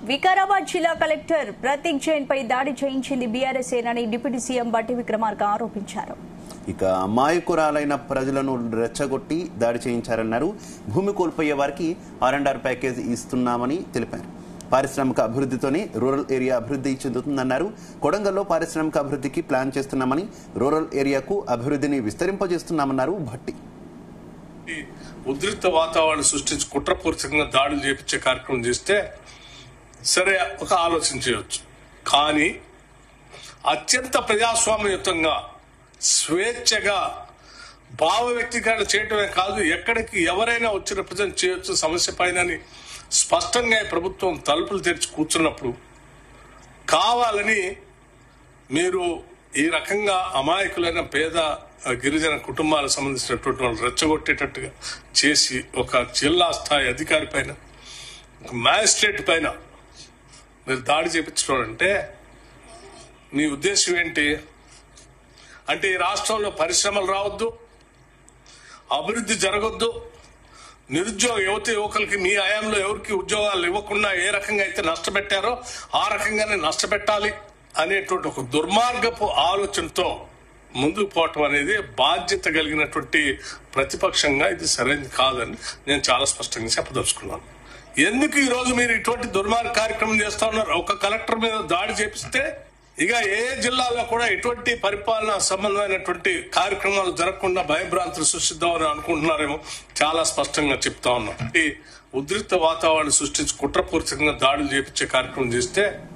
వికారాబాద్ జిల్లా కలెక్టర్ ప్రతీక్ జైన్ పై దాడి చేయించింది బీఆర్ఎస్ ఏనని డిప్యూటీ సీఎం బట్టి విక్రమార్క ఆరోపించారు ఇక అమాయకురాలైన ప్రజలను రెచ్చగొట్టి దాడి చేయించారన్నారు భూమి కోల్పోయే వారికి ఆర్ అండ్ ఆర్ ప్యాకేజ్ ఇస్తున్నామని తెలిపారు పారిశ్రామిక అభివృద్ధితోనే రూరల్ ఏరియా అభివృద్ధి చెందుతుందన్నారు కొడంగల్లో పారిశ్రామిక అభివృద్ధికి ప్లాన్ చేస్తున్నామని రూరల్ ఏరియాకు అభివృద్ధిని విస్తరింపజేస్తున్నామన్నారు భట్టి ఈ ఉద్రిక్త వాతావరణం సృష్టించి కుట్రపూరితంగా దాడులు చేపించే కార్యక్రమం చేస్తే సరే ఒక ఆలోచన చేయొచ్చు కానీ అత్యంత ప్రజాస్వామ్యయుతంగా స్వేచ్ఛగా భావ వ్యక్తీకరణ చేయటమే కాదు ఎక్కడికి ఎవరైనా వచ్చి రిప్రజెంట్ చేయొచ్చు సమస్య పైన అని స్పష్టంగా ఈ ప్రభుత్వం తలుపులు తెరిచి కూర్చున్నప్పుడు కావాలని మీరు ఈ రకంగా అమాయకులైన పేద ఆ, గిరిజన కుటుంబాలకు సంబంధించినటువంటి వాళ్ళు రెచ్చగొట్టేటట్టుగా చేసి ఒక జిల్లా స్థాయి అధికారి పైన ఒక మ్యాజిస్ట్రేట్ పైన మీరు దాడి చేపించడం అంటే మీ ఉద్దేశం ఏంటి అంటే ఈ రాష్ట్రంలో పరిశ్రమలు రావద్దు అభివృద్ధి జరగొద్దు నిరుద్యోగ యువత యువకులకి మీ హయాంలో ఎవరికి ఉద్యోగాలు ఇవ్వకుండా ఏ రకంగా అయితే నష్టపెట్టారో ఆ రకంగానే నష్టపెట్టాలి అనేటువంటి ఒక దుర్మార్గపు ఆలోచనతో ముందుకు పోవటం అనేది బాధ్యత కలిగినటువంటి ప్రతిపక్షంగా ఇది సరైనది కాదని నేను చాలా స్పష్టంగా చెప్పదలుచుకున్నాను ఎందుకు ఈ రోజు మీరు ఇటువంటి దుర్మార్గ కార్యక్రమం చేస్తా ఉన్నారు ఒక కలెక్టర్ మీద దాడి చేపిస్తే ఇక ఏ జిల్లాలో కూడా ఎటువంటి పరిపాలన సంబంధమైనటువంటి కార్యక్రమాలు జరగకుండా భయభ్రాంతులు సృష్టిద్దామని అనుకుంటున్నారేమో చాలా స్పష్టంగా చెప్తా ఉన్నాం ఈ ఉద్రిక్త వాతావరణం సృష్టించి కుట్రపూరితంగా దాడులు చేపించే కార్యక్రమం చేస్తే